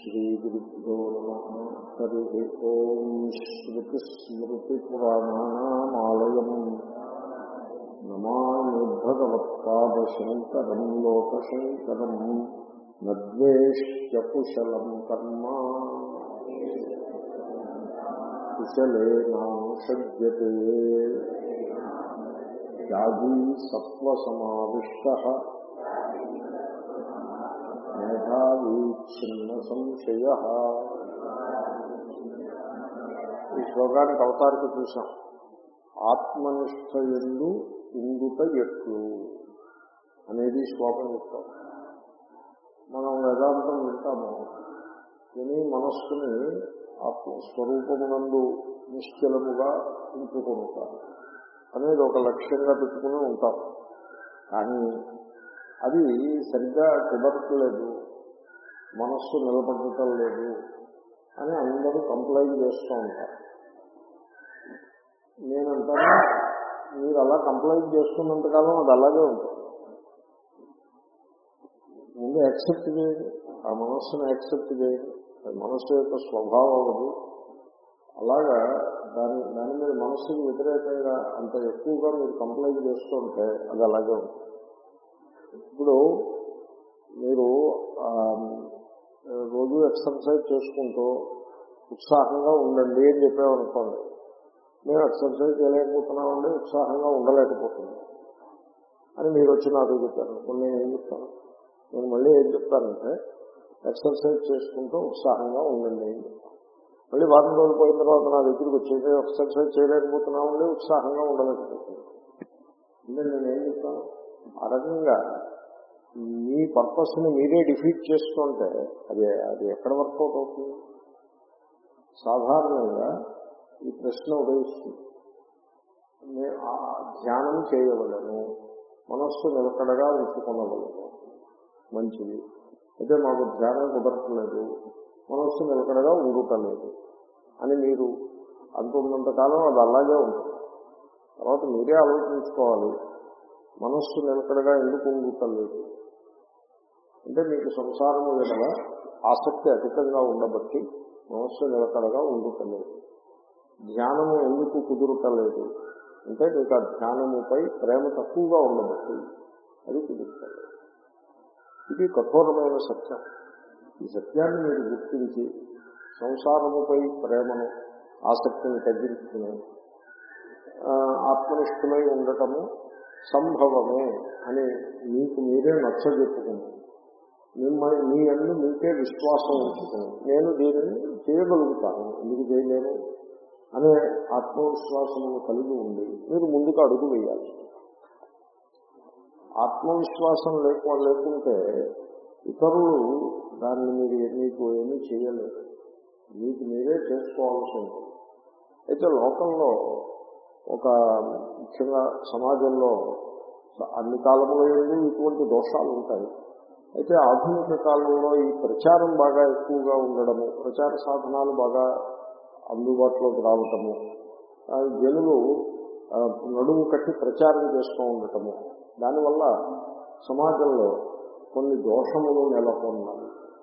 श्रीगुरुभ्यो नमः हरिः ॐ श्रुतिस्मृतिपुराणानामालयम् नमामि भगवत्पादशङ्करम् लोकशङ्करम् न द्वेष्ट्य कुशलम् कर्म कुशलेनानुषज्यते त्यागी सत्त्वसमाविष्टः మేధావి చిన్న సంశయ ఈ శ్లోకానికి అవతారిక చూసాం ఆత్మనిష్ట ఎందు ఇంగుట ఎట్లు అనేది శ్లోకం చెప్తాం మనం వేదాంతం వింటాము విని మనస్సుని ఆత్మ స్వరూపమునందు నిశ్చలముగా ఉంచుకుంటారు అనేది ఒక లక్ష్యంగా పెట్టుకుని ఉంటాం కానీ అది సరిగ్గా కుదరట్లేదు మనస్సు నిలబడటం లేదు అని అందరూ కంప్లైంట్ చేస్తూ ఉంటారు నేనంటాను మీరు అలా కంప్లైంట్ చేస్తున్నంతకాలం అది అలాగే ఉంటుంది ముందు యాక్సెప్ట్ చేయండి ఆ మనస్సును యాక్సెప్ట్ చేయండి అది మనస్సు యొక్క స్వభావం అది అలాగా దాని దాని మీద మనస్సుకి వ్యతిరేకంగా అంత ఎక్కువగా మీరు కంప్లైంట్ చేస్తుంటే అది అలాగే ఉంటుంది ఇప్పుడు మీరు రోజు ఎక్సర్సైజ్ చేసుకుంటూ ఉత్సాహంగా ఉండండి అని చెప్పామనుకోండి మేము ఎక్సర్సైజ్ చేయలేకపోతున్నామండి ఉత్సాహంగా ఉండలేకపోతున్నాం అని మీరు వచ్చి నాతో చెప్పారు ఇప్పుడు నేను ఏం చెప్తాను నేను మళ్ళీ ఏం చెప్తానంటే ఎక్సర్సైజ్ చేసుకుంటూ ఉత్సాహంగా ఉండండి అని చెప్తాను మళ్ళీ వారం రోజులు పోయిన తర్వాత నా దగ్గరికి వచ్చేసి ఎక్సర్సైజ్ చేయలేకపోతున్నామండి ఉత్సాహంగా ఉండలేకపోతున్నాం అంటే నేను ఏం చెప్తాను ఆ రకంగా మీ పర్పస్ని మీరే డిఫీట్ చేస్తుంటే అది అది ఎక్కడ వర్కౌట్ అవుతుంది సాధారణంగా ఈ ప్రశ్న ఉదయిస్తుంది ధ్యానం చేయవలను మనస్సు నిలకడగా ఉంచుకోనవలను మంచిది అయితే మాకు ధ్యానం కుదరట్లేదు మనస్సు నిలకడగా ఉండటలేదు అని మీరు అంటున్నంతకాలం అది అలాగే ఉంటుంది తర్వాత మీరే ఆలోచించుకోవాలి మనస్సు నిలకడగా ఎందుకు ఉండుతలేదు అంటే మీకు సంసారము విధవ ఆసక్తి అధికంగా ఉండబట్టి మనస్సు నిలకడగా ఉండుతలేదు ధ్యానము ఎందుకు కుదురుటలేదు అంటే మీకు ఆ ధ్యానముపై ప్రేమ తక్కువగా ఉండబట్టి అది కుదురుతలేదు ఇది కఠోరమైన సత్యం ఈ సత్యాన్ని మీరు గుర్తించి సంసారముపై ప్రేమను ఆసక్తిని తగ్గించుకుని ఆత్మనిష్ఠులై ఉండటము సంభవమే అని మీకు మీరే నచ్చజెప్పుకుని మిమ్మల్ని మీ అన్ను మీకే విశ్వాసం ఉంచుకుని నేను దీనిని చేయగలుగుతాను ఎందుకు చేయలేను అనే ఆత్మవిశ్వాసమును కలిగి ఉండి మీరు ముందుకు అడుగు వేయాలి ఆత్మవిశ్వాసం లేక లేకుంటే ఇతరులు దాన్ని మీరు మీకు ఏమీ చేయలేరు మీకు మీరే చేసుకోవాల్సి ఉంటుంది అయితే లోకంలో ఒక ముఖ్యంగా సమాజంలో అన్ని కాలంలో ఇటువంటి దోషాలు ఉంటాయి అయితే ఆధునిక కాలంలో ఈ ప్రచారం బాగా ఎక్కువగా ఉండడము ప్రచార సాధనాలు బాగా అందుబాటులోకి రావటము జనులు నడుము కట్టి ప్రచారం చేస్తూ ఉండటము దానివల్ల సమాజంలో కొన్ని దోషములు నెలకొన్నాయి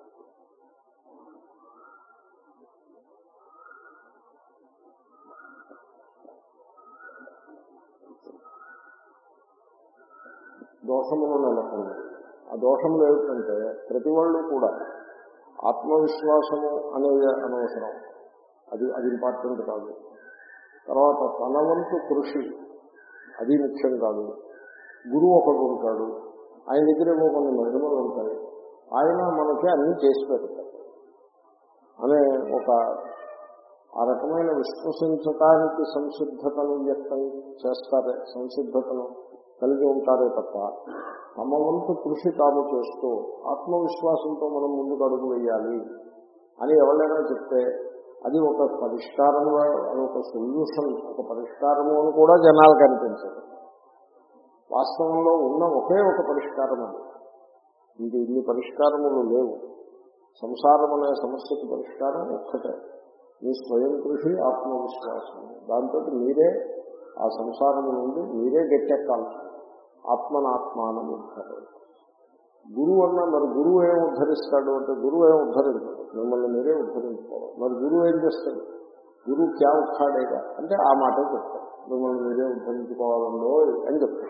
దోషములు నెలకొన్నాయి ఆ దోషములు ఏమిటంటే ప్రతి వాళ్ళు కూడా ఆత్మవిశ్వాసము అనేది అనవసరం అది అది ఇంపార్టెంట్ కాదు తర్వాత తన వంతు కృషి అది ముఖ్యం కాదు గురువు ఒకడు ఉంటాడు ఆయన దగ్గర ఏమో కొన్ని మహిమలు ఉంటాయి ఆయన మనకి అన్ని చేసి పెడతాడు అనే ఒక ఆ రకమైన విశ్వసించటానికి సంసిద్ధతను వ్యక్తం చేస్తారే సంసిద్ధతను కలిగి ఉంటారే తప్ప తమ వంతు కృషి తాము చేస్తూ ఆత్మవిశ్వాసంతో మనం ముందుకు అడుగు వేయాలి అని ఎవరైనా చెప్తే అది ఒక పరిష్కారం అది ఒక సొల్యూషన్ ఒక పరిష్కారము అని కూడా జనాలకు అనిపించదు వాస్తవంలో ఉన్న ఒకే ఒక పరిష్కారం అది ఇది ఇన్ని పరిష్కారములు లేవు సంసారం అనే సమస్యకు పరిష్కారం ఒక్కటే మీ స్వయం కృషి ఆత్మవిశ్వాసం దాంతో మీరే ఆ సంసారం నుండి మీరే గట్టెక్కాల్సి ఆత్మనాత్మానం ఉంటారు గురువు అన్నా మరి గురువు ఏం ఉద్ధరిస్తాడు అంటే గురువు ఏం ఉద్ధరించాడు మిమ్మల్ని మీరే ఉద్ధరించుకోవాలి మరి గురువు ఏం చేస్తాడు గురువు క్యా ఉఖాడేగా అంటే ఆ మాటే చెప్తాడు మిమ్మల్ని మీరే ఉద్ధరించుకోవాలండో అని చెప్తాడు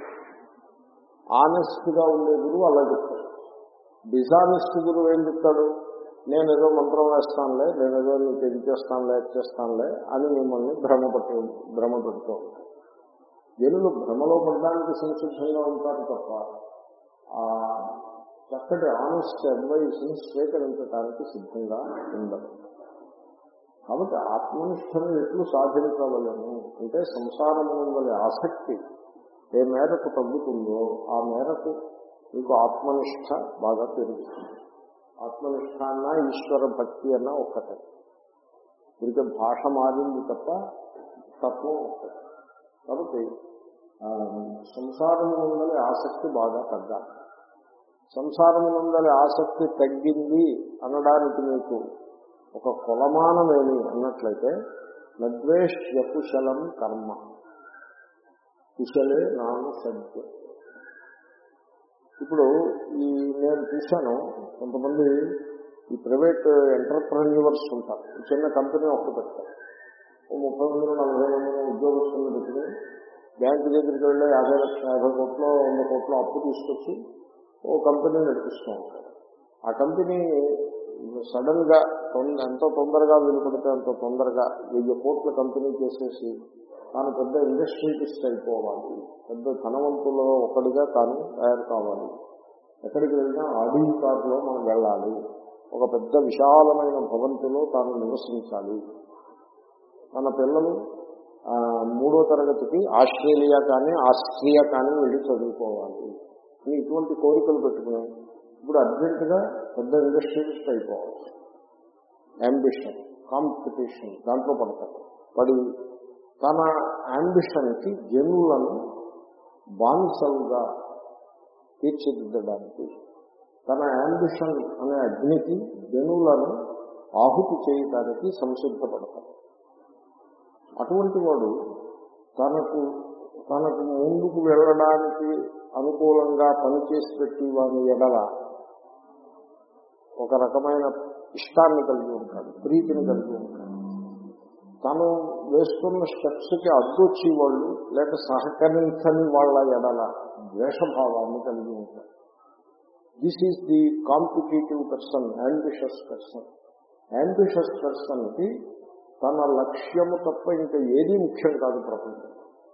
ఆనెస్ట్ గా ఉండే గురువు అలా చెప్తాడు డిజానెస్ట్ గురువు ఏం చెప్తాడు నేను ఏదో మంత్రం వేస్తానులే నేను ఏదో నీకు ఇది చేస్తానులే అది చేస్తానులే అని మిమ్మల్ని భ్రమ పట్టు భ్రమ పెడుతూ ఉంటాడు జనులు భ్రమలో పడడానికి సంసిద్ధంగా ఉంటారు తప్ప ఆ చక్కటి ఆనెస్ట్ అడ్వైస్ ని స్వీకరించడానికి సిద్ధంగా ఉండదు కాబట్టి ఆత్మనిష్టను ఎట్లు సాధించవలను అంటే సంసారం వల్ల ఆసక్తి ఏ మేరకు తగ్గుతుందో ఆ మేరకు మీకు ఆత్మనిష్ట బాగా పెరుగుతుంది ఆత్మనిష్ట అన్నా ఈశ్వర భక్తి అన్నా ఒక్కటే ఇంకే భాష మారింది తప్ప తత్వం ఒక్కటే కాబట్టి ఆ, సంసారం ఉందని ఆసక్తి బాగా తగ్గాలి సంసారం ఉందని ఆసక్తి తగ్గింది అనడానికి మీకు ఒక కొలమానమేమి అన్నట్లయితే నద్వేష్య కుశలం కర్మ కుశలే నామ సత్య ఇప్పుడు ఈ నేను చూశాను కొంతమంది ఈ ప్రైవేట్ ఎంటర్ప్రెన్యూవర్స్ ఉంటారు ఈ చిన్న కంపెనీ ఒక్క పెడతారు ఓ ముప్పై మంది నలభై మంది ఉద్యోగస్తులను పెట్టుకుని బ్యాంకు దగ్గరికి వెళ్ళి యాభై లక్షల యాభై కోట్లు వంద కోట్ల అప్పు తీసుకొచ్చి ఓ కంపెనీ నడిపిస్తూ ఉంటారు ఆ కంపెనీ సడన్ గా తొంద- ఎంత తొందరగా వెలుపడితే అంత తొందరగా వెయ్యి కోట్ల కంపెనీ చేసేసి తాను పెద్ద ఇండస్ట్రియలిస్ట్ అయిపోవాలి పెద్ద ధనవంతుల్లో ఒకటిగా తాను తయారు కావాలి ఎక్కడికి వెళ్ళినా ఆడి కారులో మనం వెళ్ళాలి ఒక పెద్ద విశాలమైన భవంతిలో తాను నివసించాలి మన పిల్లలు ఆ, మూడో తరగతికి ఆస్ట్రేలియా కానీ ఆస్ట్రియా కానీ వెళ్ళి చదువుకోవాలి అని ఇటువంటి కోరికలు పెట్టుకుని ఇప్పుడు అర్జెంటుగా పెద్ద ఇండస్ట్రియలిస్ట్ అయిపోవాలి అంబిషన్ కాంపిటీషన్ దాంట్లో పడతారు పడి తన అంబిషన్కి జనులను బానిసలుగా తీర్చిదిద్దడానికి తన అంబిషన్ అనే అగ్నికి జనులను ఆహుతి చేయడానికి సంసిద్ధపడతారు అటువంటి వాడు తనకు తనకు ముందుకు వెళ్ళడానికి అనుకూలంగా పనిచేసి పెట్టి వాని ఎడల ఒక రకమైన ఇష్టాన్ని కలిగి ఉంటాడు ప్రీతిని కలిగి ఉంటాడు తను వేస్తున్న స్టెప్స్ కి అడ్డొచ్చి వాళ్ళు లేక సహకరించని వాళ్ళ ఎడల ద్వేషభావాన్ని కలిగి ఉంటాడు this is the competitive person ambitious person ambitious person కి తన లక్ష్యము తప్ప ఇంకా ఏదీ ముఖ్యం కాదు ప్రపంచం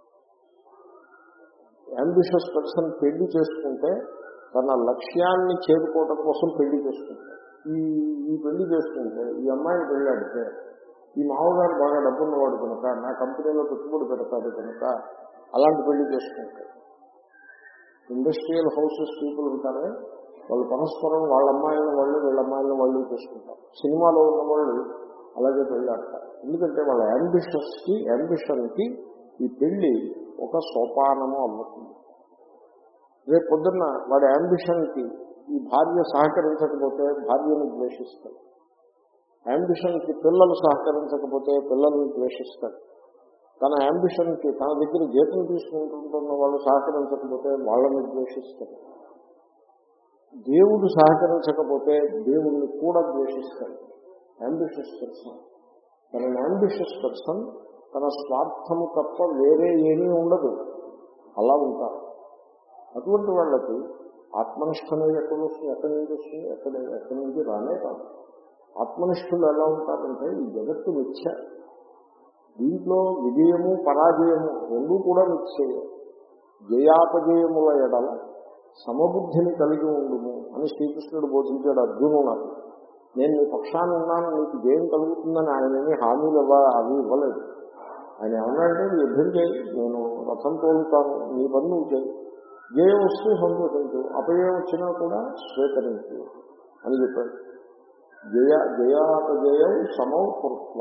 అంబిషస్ పర్సన్ పెళ్లి చేసుకుంటే తన లక్ష్యాన్ని చేరుకోవడం కోసం పెళ్లి చేసుకుంటాడు ఈ ఈ పెళ్లి చేసుకుంటే ఈ అమ్మాయిని పెళ్ళాడితే ఈ మామగారు బాగా డబ్బున్నవాడు కనుక నా కంపెనీలో పెట్టుబడి పెడతాడు కనుక అలాంటి పెళ్లి చేసుకుంటాడు ఇండస్ట్రియల్ హౌసెస్ పీపుల్ ఉంటారే వాళ్ళు పరస్పరం వాళ్ళ అమ్మాయిలను వాళ్ళు వీళ్ళ అమ్మాయిలను వాళ్ళు చేసుకుంటారు సినిమాలో ఉన్న వాళ్ళు అలాగే పెళ్ళాడతారు ఎందుకంటే వాళ్ళ అంబిషన్స్ కి అంబిషన్ కి ఈ పెళ్లి ఒక సోపానము అవ్వుతుంది రేపు పొద్దున్న వాడి అంబిషన్ కి ఈ భార్య సహకరించకపోతే భార్యను ద్వేషిస్తాడు అంబిషన్ కి పిల్లలు సహకరించకపోతే పిల్లల్ని ద్వేషిస్తాడు తన అంబిషన్ కి తన దగ్గర జీతం తీసుకుంటున్న వాళ్ళు సహకరించకపోతే వాళ్ళని ద్వేషిస్తాడు దేవుడు సహకరించకపోతే దేవుణ్ణి కూడా ద్వేషిస్తాడు అంబిషియస్ పర్సన్ తన అంబిషియస్ పర్సన్ తన స్వార్థము తప్ప వేరే ఏమీ ఉండదు అలా ఉంటారు అటువంటి వాళ్ళకి ఆత్మనిష్ట అనేది ఎక్కడ వస్తుంది ఎక్కడి నుంచి వస్తుంది ఎక్కడ ఎక్కడి నుంచి రానే కాదు ఆత్మనిష్ఠులు ఎలా ఉంటారంటే ఈ జగత్తు మిథ్య దీంట్లో విజయము పరాజయము రెండూ కూడా మిథ్యయే జయాపజయముల ఎడల సమబుద్ధిని కలిగి ఉండుము అని శ్రీకృష్ణుడు బోధించాడు అర్జును నాకు నేను నీ పక్షాన్ని ఉన్నాను నీకు జయం కలుగుతుందని ఆయన ఏమీ హామీలు ఇవ్వ అవి ఇవ్వలేదు ఆయన ఏమన్నాడంటే "నువ్వు యుద్ధం చేయి నేను రథం తోలుతాను నీ పని నువ్వు చేయి జయం వస్తే సంతోషించు అపజయం వచ్చినా కూడా స్వీకరించు అని చెప్పాడు జయ జయాపజయం సమౌ కృత్వ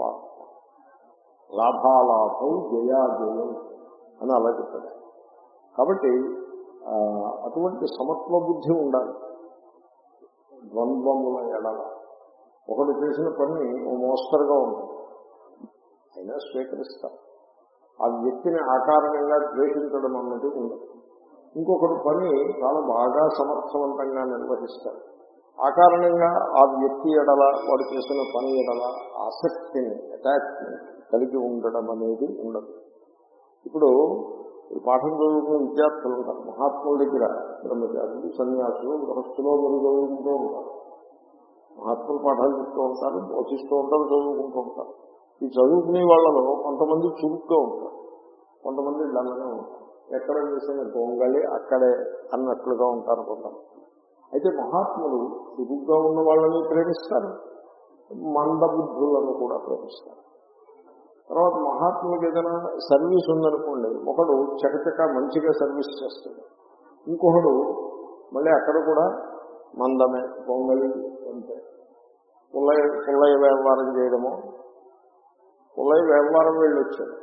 లాభాలాభం జయాజయం అని అలా చెప్పాడు కాబట్టి ఆ, అటువంటి సమత్వ బుద్ధి ఉండాలి ద్వంద్వముల ఎడల ఒకడు చేసిన పని ఓ మోస్తరుగా ఉంటుంది అయినా స్వీకరిస్తారు ఆ వ్యక్తిని ఆకారణంగా ద్వేషించడం అన్నది ఉండదు ఇంకొకరు పని చాలా బాగా సమర్థవంతంగా నిర్వహిస్తారు ఆ కారణంగా ఆ వ్యక్తి ఎడల వాడు చేసిన పని ఎడల ఆసక్తిని అటాచ్మెంట్ కలిగి ఉండడం అనేది ఉండదు ఇప్పుడు ఈ పాఠం చదువుకున్న విద్యార్థులు ఉంటారు మహాత్ముల దగ్గర బ్రహ్మచారులు సన్యాసులు గృహస్థులో మీరు చదువుకుంటూ ఉంటారు మహాత్ములు పాఠాలు చెప్తూ ఉంటారు బోధిస్తూ ఉంటారు చదువుకుంటూ ఉంటారు ఈ చదువుకునే వాళ్ళలో కొంతమంది చురుగ్గా ఉంటారు కొంతమంది దండగా ఉంటారు ఎక్కడ చేసిన దొంగలి అక్కడే అన్నట్లుగా ఉంటారు కొంతమంది అయితే మహాత్ములు చురుగ్గా ఉన్న వాళ్ళని ప్రేమిస్తారు మందబుద్ధులను కూడా ప్రేమిస్తారు తర్వాత మహాత్ములకు ఏదైనా సర్వీస్ ఉందనుకోండి ఒకడు చకచక మంచిగా సర్వీస్ చేస్తాడు ఇంకొకడు మళ్ళీ అక్కడ కూడా మందమే పొంగలి అంతే పుల్లయ్య పుల్లయ్య వ్యాపారం చేయడము పుల్లయ్య వ్యాపారం వెళ్ళొచ్చాడు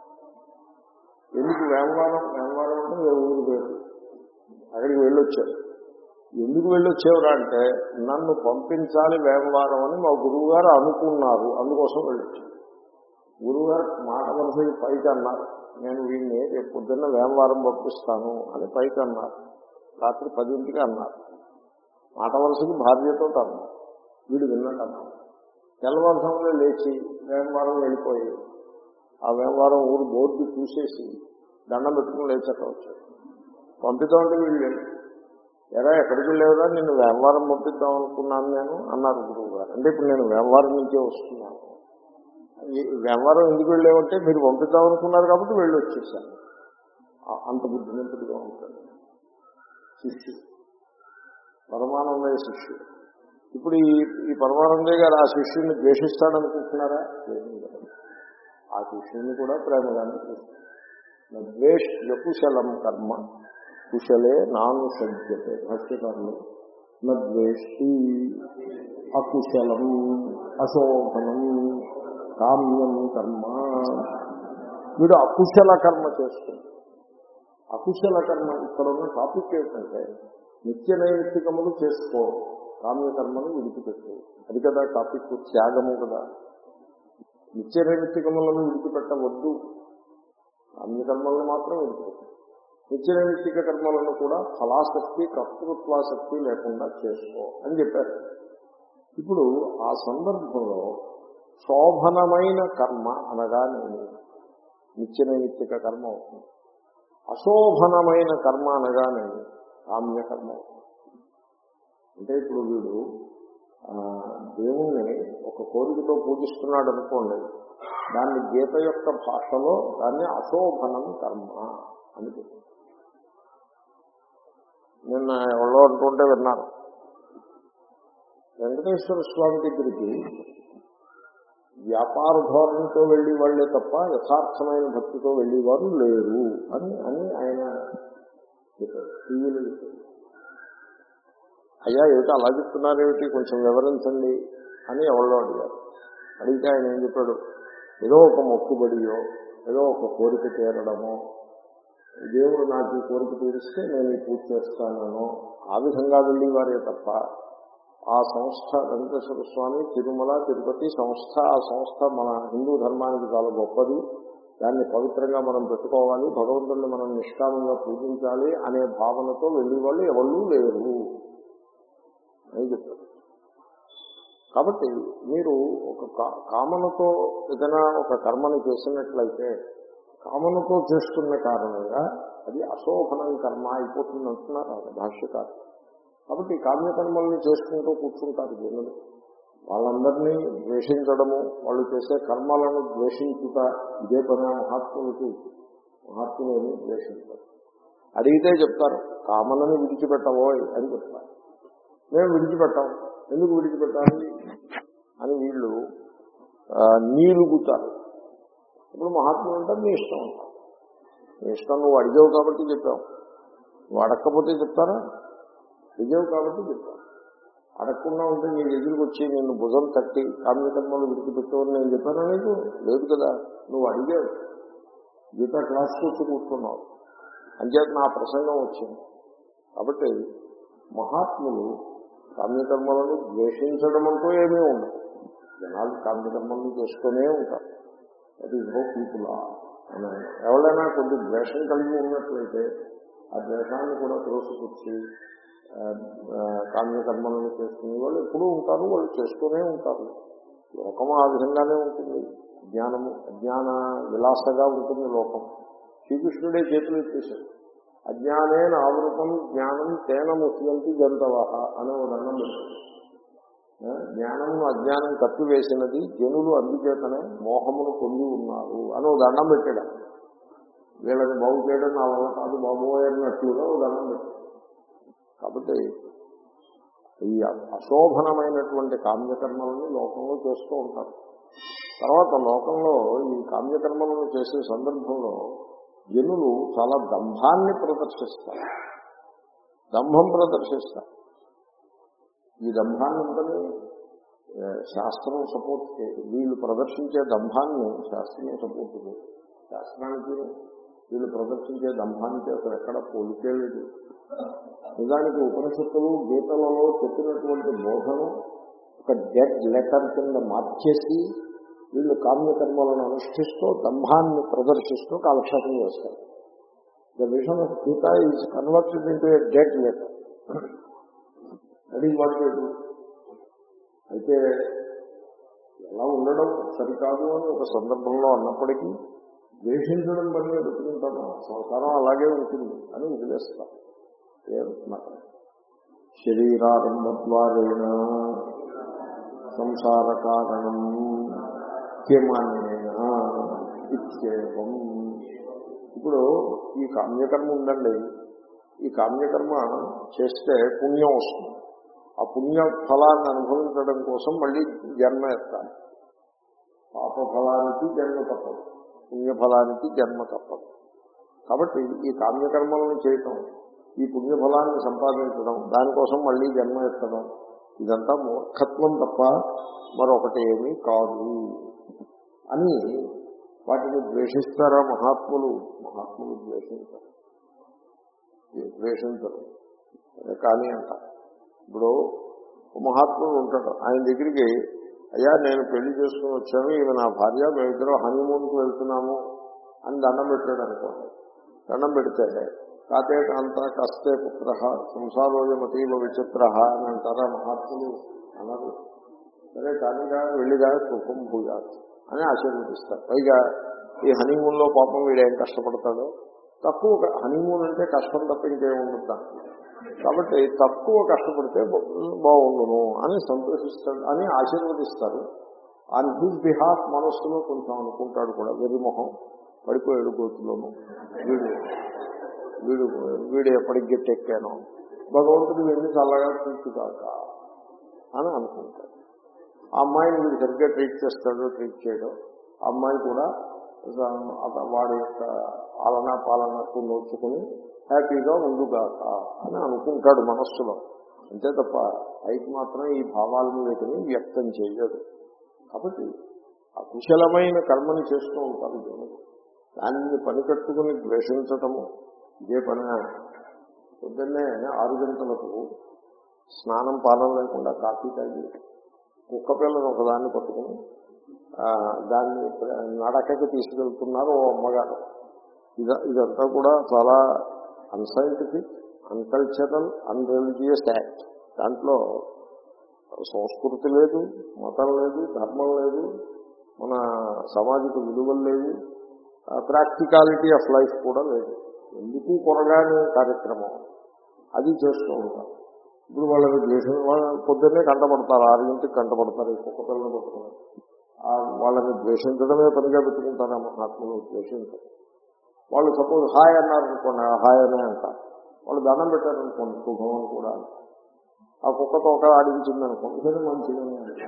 ఎందుకు వ్యాపారం వ్యాపారం అంటే ఏ ఊరు పేరు అక్కడికి వెళ్ళొచ్చాడు ఎందుకు వెళ్ళొచ్చేవరా అంటే నన్ను పంపించాలి వ్యాపారం అని మా గురువు గారు అనుకున్నారు అందుకోసం వెళ్ళొచ్చాడు గురువు గారు మాట వరుసకి పైకి అన్నారు నేను వీడిని రేపు పొద్దున్న వ్యాపారం పంపిస్తాను అని పైకి అన్నారు రాత్రి పదింటికి అన్నారు మాట వరుసకి భార్యతో అన్నారు వీడు విన్నట్టు అన్నారు తెల్లవారుసంలో లేచి వేమవారం వెళ్ళిపోయి ఆ వేమవారం ఊరు బోర్డు చూసేసి దండం పెట్టుకుని లేచక వచ్చాడు పంపిద్దామంటే వీళ్ళు లేరు. ఎరా ఎక్కడికి వెళ్ళేవరా నిన్ను వేమవారం పంపిద్దాం అనుకున్నాను నేను అన్నారు గురువు గారు అంటే ఇప్పుడు నేను వేమవారం నుంచే వస్తున్నాను ఈ వ్యవహారం ఎందుకు వెళ్ళేవంటే మీరు పంపిద్దాం అనుకున్నారు కాబట్టి వెళ్ళి వచ్చేసాను ఆ- అంత బుద్ధిమంతుడిగా ఉంటాడు శిష్యుడు పరమానందయ్య శిష్యుడు ఇప్పుడు ఈ ఈ పరమానందయ్య గారు ఆ శిష్యుడిని ద్వేషిస్తాడనుకుంటున్నారా ద్వేషించడం. ఆ శిష్యుడిని కూడా ప్రేమగానే చూస్తాడు నద్వేష్యకుశలం కర్మ కుశలే నాను సజ్జతే భాష్యకారులు నద్వేష్టి అకుశలం అశోభనం కామ్యం కర్మ వీడు అకుశల కర్మ చేస్తుంది అకుశల కర్మ ఇక్కడ ఉన్న టాపిక్ ఏంటంటే నిత్య నైమిత్తికములు చేసుకో కామ్యకర్మను విడిచిపెట్టు అది కదా టాపిక్ త్యాగము కదా నిత్య నైమిత్తికములను విడిచిపెట్టవద్దు కామ్యకర్మలను మాత్రం విడిచిపెట్టు నిత్య నైమిత్తిక కర్మలను కూడా ఫలాసక్తి కర్తృత్వాసక్తి లేకుండా చేసుకో అని చెప్పారు ఇప్పుడు ఆ సందర్భంలో శోభనమైన కర్మ అనగా నేను నిత్య నైమిత్తిక కర్మ అవుతుంది అశోభనమైన కర్మ అనగా నేను కామ్య కర్మ అవుతుంది అంటే ఇప్పుడు వీడు ఆ, దేవుణ్ణి ఒక కోరికతో పూజిస్తున్నాడు అనుకోండి దాన్ని గీత యొక్క భాషలో దాన్ని అశోభనం కర్మ అని చెప్పింది నిన్న ఎవరో అంటుంటే విన్నాను వెంకటేశ్వర స్వామి దగ్గరికి వ్యాపార ధోరణితో వెళ్ళి వాళ్ళే తప్ప యథార్థమైన భక్తితో వెళ్ళేవారు లేరు అని అని ఆయన చెప్పారు టీవీలో చెప్పారు అయ్యా ఏమిటి అలా చెప్తున్నారేమిటి కొంచెం వివరించండి అని ఎవరో అడిగారు అడిగితే ఆయన ఏం చెప్పాడు ఏదో ఒక మొక్కుబడియో ఏదో ఒక కోరిక తీరడమో దేవుడు నాకు ఈ కోరిక తీరిస్తే నేను ఈ పూజ చేస్తానో ఆ విధంగా వెళ్ళేవారే తప్ప ఆ సంస్థ వెంకటేశ్వర స్వామి తిరుమల తిరుపతి సంస్థ ఆ సంస్థ మన హిందూ ధర్మానికి చాలా గొప్పది దాన్ని పవిత్రంగా మనం పెట్టుకోవాలి భగవంతుడిని మనం నిష్కామంగా పూజించాలి అనే భావనతో వెళ్ళే వాళ్ళు ఎవరూ లేరు అని చెప్పారు కాబట్టి మీరు ఒక కా- కామనతో ఏదైనా ఒక కర్మను చేసినట్లయితే కామనతో చేస్తున్న కారణంగా అది అశోభనం కర్మ అయిపోతుంది అంటున్నారు ఆయన భాష్యకారు కాబట్టి కామ్యకర్మల్ని చేసుకుంటూ కూర్చుంటారు జనులు వాళ్ళందరినీ ద్వేషించడము వాళ్ళు చేసే కర్మలను ద్వేషించుట ఇదే పని మహాత్ములకి మహాత్ములని ద్వేషించడం అడిగితే చెప్తారు కామనని విడిచిపెట్టబోయ్ అని చెప్తారు మేము విడిచిపెట్టాం ఎందుకు విడిచిపెట్టాలి అని వీళ్ళు ఆ, నీలుగుతారు ఇప్పుడు మహాత్ములు అంటే మీ ఇష్టం అంటారు మీ ఇష్టం నువ్వు అడిగావు కాబట్టి చెప్పావు నువ్వు అడగకపోతే చెప్తారా అడిగావు కాబట్టి చెప్తాను అడగకుండా ఉంటే నీ దగ్గరికి వచ్చి నేను భుజం తట్టి కామ్యకర్మలు విడిచిపెట్టవని నేను చెప్పాను నీకు లేదు కదా నువ్వు అడిగావు గీతా క్లాస్కి వచ్చి కూర్చున్నావు అంచేత నా ప్రసంగం వచ్చింది కాబట్టి మహాత్ములు కామ్యకర్మలను ద్వేషించడం అంటూ ఏమీ ఉండదు జనాలు కామ్యకర్మలను చేస్తూనే ఉంటారు అది నో పీపుల్ ఎవరైనా కొద్ది ద్వేషం కలిగి ఉన్నట్లయితే ఆ ద్వేషాన్ని కూడా త్రోసిపుచ్చి ఆ, ఆ, కామ్యకర్మలను చేసుకునే వాళ్ళు ఎప్పుడూ ఉంటారు వాళ్ళు చేస్తూనే ఉంటారు లోకం ఆ విధంగానే ఉంటుంది జ్ఞానము అజ్ఞాన విలాసగా ఉంటుంది లోకం శ్రీకృష్ణుడే చేతులు ఎత్తేశాడు అజ్ఞానేన ఆవృతం జ్ఞానం తేన ముఖ్యంతి జంతవహ అనే ఒక దండం పెట్టాడు ఆ, జ్ఞానమును అజ్ఞానం కప్పివేసినది జనులు అందుచేతనే మోహమును పొంది ఉన్నారు అని ఒక దండం పెట్టాడు వీళ్ళని బాగు చేయడం నా వల్ల కాదు బాబోయ్ అన్నట్లుగా ఒక దండం పెట్టాడు కాబట్టి ఈ అశోభనమైనటువంటి కామ్యకర్మలను లోకంలో చేస్తూ ఉంటారు తర్వాత లోకంలో ఈ కామ్యకర్మలను చేసే సందర్భంలో జనులు చాలా దంభాన్ని ప్రదర్శిస్తారు దంభం ప్రదర్శిస్తారు ఈ దంభాన్ని ఉంటని శాస్త్రం సపోర్ట్ చేయదు వీళ్ళు ప్రదర్శించే దంభాన్ని శాస్త్రం సపోర్ట్ చేయదు శాస్త్రానికి వీళ్ళు ప్రదర్శించే దంభానికి అసలు ఎక్కడ పోలికే లేదు నిజానికి ఉపనిషత్తులు గీతలలో చెప్పినటువంటి బోధను ఒక డెడ్ లెటర్ కింద మార్చేసి వీళ్ళు కామ్యకర్మలను అనుష్ఠిస్తూ దంభాన్ని ప్రదర్శిస్తూ కాలక్షేపం చేస్తారు the vision of Gita is converted into a dead letter అది వాట్ అయితే ఎలా ఉండడం సరికాదు అని ఒక సందర్భంలో అన్నప్పటికీ ద్వేషించడం పని పెట్టుకుంటాము సంసారం అలాగే ఉంటుంది అని వదిలేస్తాం ఏమంటున్నారు శరీరారంభద్వారేణ సంసార కారణం కిమనేన ఇత్యేవం ఇప్పుడు ఈ కామ్యకర్మ ఉందండి ఈ కామ్యకర్మ చేస్తే పుణ్యం వస్తుంది ఆ పుణ్య ఫలాన్ని అనుభవించడం కోసం మళ్ళీ జన్మ ఎత్తాలి పాప ఫలానికి జన్మ తప్పదు పుణ్యఫలానికి జన్మ తప్పదు కాబట్టి ఈ కామ్యకర్మలను చేయటం ఈ పుణ్యఫలాన్ని సంపాదించడం దానికోసం మళ్ళీ జన్మ ఎత్తడం ఇదంతా మూర్ఖత్వం తప్ప మరొకటి ఏమీ కాదు అని వాటిని ద్వేషిస్తారా మహాత్ములు మహాత్ములు ద్వేషించారు ద్వేషించరు అదే కానీ అంట ఇప్పుడు ఒక మహాత్ముడు ఉంటాడు ఆయన దగ్గరికి అయ్యా నేను పెళ్లి చేసుకుని వచ్చాను ఈమె నా భార్య మేమిద్దరం హనీమూన్కి వెళ్తున్నాము అని దండం పెట్టాడు అనుకోండి దండం పెడితే కాతే కాంత కస్తే పుత్ర సంసారోజమతీవ విచిత్ర అని అంటారా మహాత్ములు అన్నారు సరే కానీగా వెళ్ళిగా సుఖం భూజా అని ఆశీర్వదిస్తారు పైగా ఈ హనీమూన్లో పాపం వీడేం కష్టపడతాడో తక్కువ హనీమూన్ అంటే కష్టం తప్ప ఇంకేముండదు కాబట్టి తక్కువ కష్టపడితే బాగుండును అని సంతోషిస్తాడు అని ఆశీర్వదిస్తారు ఆన్ హిజ్ బిహాఫ్ మనస్సులో కొంచెం అనుకుంటాడు కూడా వెరిమొహం పడిపోయాడు గోతులోను వీడు వీడు వీడు ఎప్పటికి గట్టెక్కాను భగవంతుడు వీడిని చల్లగా తీర్చుగాక అని అనుకుంటాడు ఆ అమ్మాయిని వీడు సరిగ్గా ట్రీట్ చేస్తాడు ట్రీట్ చేయడం ఆ అమ్మాయి కూడా అత- వాడి యొక్క ఆలన పాలనకు నోచుకుని హ్యాపీగా ఉండుగాక అని అనుకుంటాడు మనస్సులో అంతే తప్ప పైకి మాత్రం ఈ భావాలను వీటిని వ్యక్తం చేయదు కాబట్టి అకుశలమైన కర్మని చేస్తూ ఉంటారు జనులు దాన్ని పనికట్టుకుని ద్వేషించటము ఇదే పని పొద్దున్నే ఆరు గంటలకు స్నానం పాలన లేకుండా కాఫీ తాగి కుక్క పిల్లను ఒకదాన్ని పట్టుకుని ఆ, దాన్ని నడకకి తీసుకెళ్తున్నారు ఓ అమ్మగారు ఇద ఇదంతా కూడా చాలా అన్సైంటిఫిక్ అన్కల్చరల్ అన్రిలీజియస్ యాక్ట్ దాంట్లో సంస్కృతి లేదు మతం లేదు ధర్మం లేదు మన సామాజిక విలువలు లేవు ప్రాక్టికాలిటీ ఆఫ్ లైఫ్ కూడా లేదు ఎందుకు కొరగాని కార్యక్రమం అది చేస్తూ ఉంటారు ఇప్పుడు వాళ్ళని ద్వేషం వాళ్ళ పొద్దున్నే కంటపడతారు ఆరింటికి కంటపడతారు ఈ కుక్క పిల్లలు పట్టుకుని ఆ వాళ్ళని ద్వేషించడమే పనిగా పెట్టుకుంటారు ఆ మహాత్ములు ద్వేషించరు వాళ్ళు సపోజ్ హాయ్ అన్నారు అనుకోండి ఆ హాయ్ అనే అంటారు వాళ్ళు దండం పెట్టారనుకోండి శుభం అని కూడా అంటారు. ఆ కుక్కతో ఒక ఆడించింది అనుకోండి సరే మంచిదని అంటారు.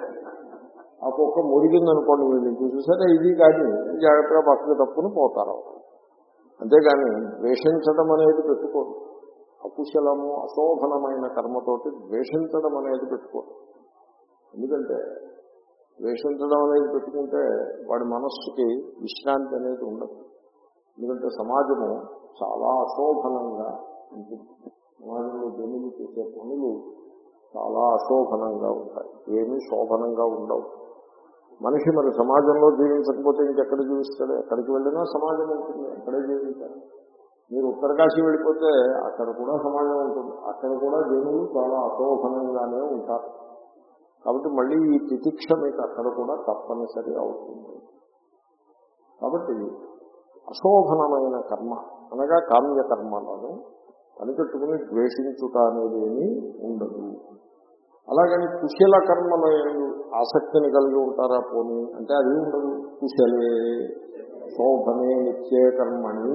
ఆ కుక్క మురిగింది అనుకోండి వీళ్ళు చూసి సరే ఇది కానీ జాగ్రత్తగా పక్కకు తప్పుని పోతారు అంతేగాని ద్వేషించడం అనేది పెట్టుకోరు అకుశలము అశోభనమైన కర్మతోటి ద్వేషించడం అనేది పెట్టుకోరు ఎందుకంటే ద్వేషించడం అనేది పెట్టుకుంటే వాడి మనస్సుకి విశ్రాంతి అనేది ఉండదు ఎందుకంటే సమాజము చాలా అశోభనంగా ఉంటుంది సమాజంలో జనులు చేసే పనులు చాలా అశోభనంగా ఉంటాయి ఏమీ శోభనంగా ఉండవు మనిషి మరి సమాజంలో జీవించకపోతే ఇంకెక్కడ జీవిస్తాడు ఎక్కడికి వెళ్ళినా సమాజం ఉంటుంది ఎక్కడే జీవించాలి మీరు ఉత్తరకాశీ వెళ్ళిపోతే అక్కడ కూడా సమాజం ఉంటుంది అక్కడ కూడా జనులు చాలా అశోభనంగానే ఉంటారు కాబట్టి మళ్ళీ ఈ తితిక్ష మీకు అక్కడ కూడా తప్పనిసరి అవుతుంది కాబట్టి అశోభనమైన కర్మ అనగా కామ్య కర్మలను కనిపెట్టుకుని ద్వేషించుట అనేది ఏమీ ఉండదు అలాగని కుశల కర్మల యందు ఆసక్తిని కలిగి ఉంటారా పోనీ అంటే అది ఉండదు కుశలే శోభనే నిత్యే కర్మణి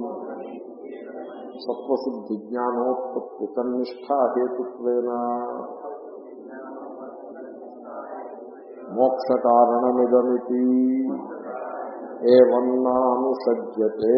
సత్వశుద్ధి జ్ఞానోత్పత్తి తన్నిష్ట హేతుత్వేన మోక్ష కారణమిదమితి ఏవన్నానుసజ్జతే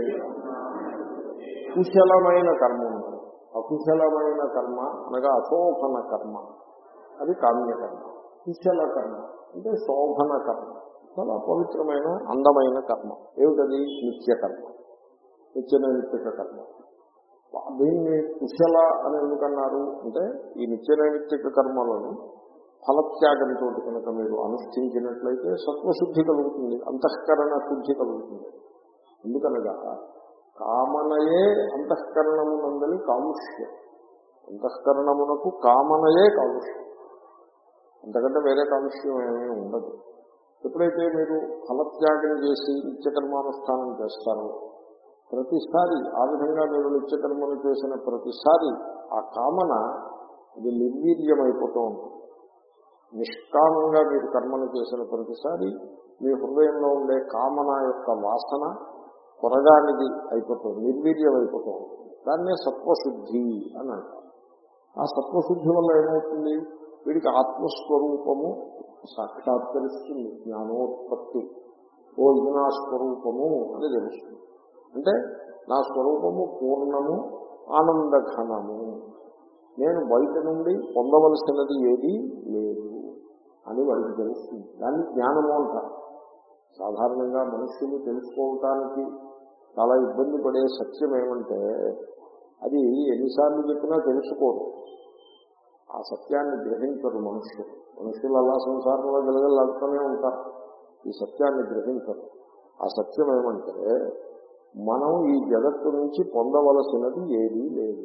కుశలమైన కర్మ ఉంటుంది అకుశలమైన కర్మ అనగా అశోభన కర్మ అది కామ్యకర్మ కుశల కర్మ అంటే శోభన కర్మ చాలా పవిత్రమైన అందమైన కర్మ ఏమిటది నిత్యకర్మ నిత్య నైమిత్తిక కర్మ దీన్ని కుశల అని ఎందుకన్నారు అంటే ఈ నిత్య నైమిత్తిక కర్మలను ఫలత్యాగంతో కనుక మీరు అనుష్ఠించినట్లయితే సత్వశుద్ధి కలుగుతుంది అంతఃకరణ శుద్ధి కలుగుతుంది ఎందుకనగా కామనయే అంతఃకరణమునందని కాలుష్యం అంతఃకరణమునకు కామనయే కాలుష్యం అంతకంటే వేరే కాలుష్యం ఏమీ ఉండదు ఎప్పుడైతే మీరు ఫలత్యాగం చేసి నిత్యకర్మానుష్ఠానం చేస్తారో ప్రతిసారి ఆ విధంగా మీరు నిత్యకర్మను చేసిన ప్రతిసారి ఆ కామన అది నిర్వీర్యమైపోతూ ఉంటుంది నిష్కామంగా మీరు కర్మను చేసిన ప్రతిసారి మీ హృదయంలో ఉండే కామన యొక్క వాసన కొరగానిది అయిపోతుంది నిర్వీర్యం అయిపోతూ ఉంటుంది దాన్నే సత్వశుద్ధి అని అంటారు ఆ సత్వశుద్ధి వల్ల ఏమవుతుంది వీడికి ఆత్మస్వరూపము సాక్షాత్కరిస్తుంది జ్ఞానోత్పత్తి ఓ ఇది నా స్వరూపము అని తెలుస్తుంది అంటే నా స్వరూపము పూర్ణము ఆనందఘనము నేను బయట నుండి పొందవలసినది ఏది లేదు అని వాడికి తెలుస్తుంది దాన్ని జ్ఞానము అంటారు సాధారణంగా మనుష్యులు తెలుసుకోవటానికి చాలా ఇబ్బంది పడే సత్యం ఏమంటే అది ఎన్నిసార్లు చెప్పినా తెలుసుకోరు ఆ సత్యాన్ని గ్రహించరు మనుష్యులు మనుషులు అలా సంసారంలో గెలగలాడుతూనే ఉంటారు ఈ సత్యాన్ని గ్రహించరు ఆ సత్యం ఏమంటే మనం ఈ జగత్తు నుంచి పొందవలసినది ఏదీ లేదు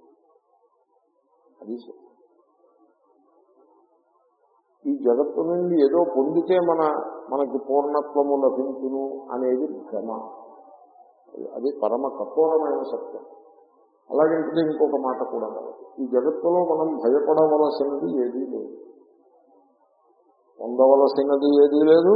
అది సత్యం. ఈ జగత్తు నుండి ఏదో పొందితే మన మనకి పూర్ణత్వము లభించును అనేది భ్రమ అది పరమ కఠోరమైన సత్యం అలాగే ఇంకా ఇంకొక మాట కూడా ఈ జగత్తులో మనం భయపడవలసినది ఏదీ లేదు పొందవలసినది ఏదీ లేదు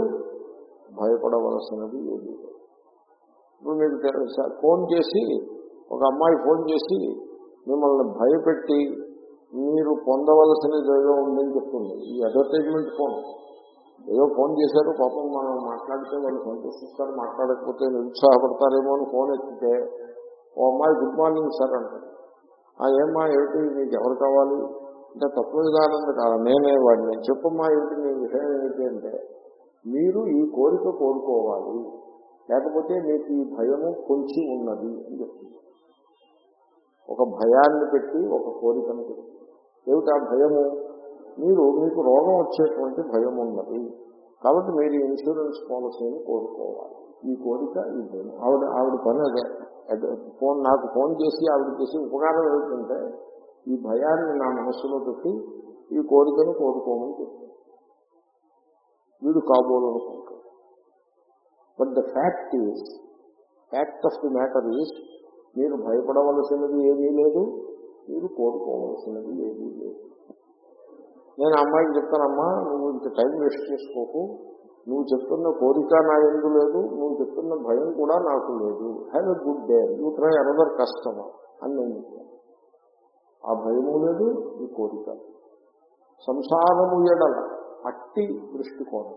భయపడవలసినది ఏదీ లేదు ఇప్పుడు మీకు తెలుసా ఫోన్ చేసి ఒక అమ్మాయి ఫోన్ చేసి మిమ్మల్ని భయపెట్టి మీరు పొందవలసినది ఏదో ఉందని చెప్తుంది ఈ అడ్వర్టైజ్మెంట్ ఫోన్ ఏదో ఫోన్ చేశారు పాపం మనం మాట్లాడితే వాళ్ళు సంతోషిస్తారు మాట్లాడకపోతే నిరుత్సాహపడతారేమో అని ఫోన్ ఎత్తితే ఓ అమ్మాయి గుడ్ మార్నింగ్ సార్ అంటారు ఆ ఏమ్మా ఏమిటి మీకు ఎవరు కావాలి అంటే తత్వ విధానం కాదు నేనే వాడిని చెప్పమ్మా ఏమిటి మీ విషయం ఏమిటి అంటే మీరు ఈ కోరిక కోరుకోవాలి లేకపోతే మీకు ఈ భయము కొంచెం ఉన్నది అని చెప్తుంది ఒక భయాన్ని పెట్టి ఒక కోరికను పెట్టి ఏమిటి ఆ భయము మీరు మీకు రోగం వచ్చేటువంటి భయం ఉన్నది కాబట్టి మీరు ఈ ఇన్సూరెన్స్ పాలసీని కోరుకోవాలి ఈ కోరిక ఈ భయం ఆవిడ ఆవిడ పని అదే అదే ఫోన్ నాకు ఫోన్ చేసి ఆవిడ చేసి ఉపకారం ఏమిటంటే ఈ భయాన్ని నా మనస్సులో పెట్టి ఈ కోరికను కోరుకోమని చెప్తుంది వీడు కాబోలనుకుంటాడు but the fact is fact of the matter is మీరు భయపడవలసినది ఏదీ లేదు మీరు కోరుకోవలసినది ఏదీ లేదు నేను ఆ అమ్మాయికి చెప్తానమ్మా నువ్వు ఇంత టైం వేస్ట్ చేసుకోకు నువ్వు చెప్తున్న కోరిక నా ఎందు లేదు నువ్వు చెప్తున్న భయం కూడా నాకు లేదు have a good day you try another customer అని నేను చెప్తాను ఆ భయము లేదు ఈ కోరిక లేదు. సంసారము ఎడల అట్టి దృష్టికోణం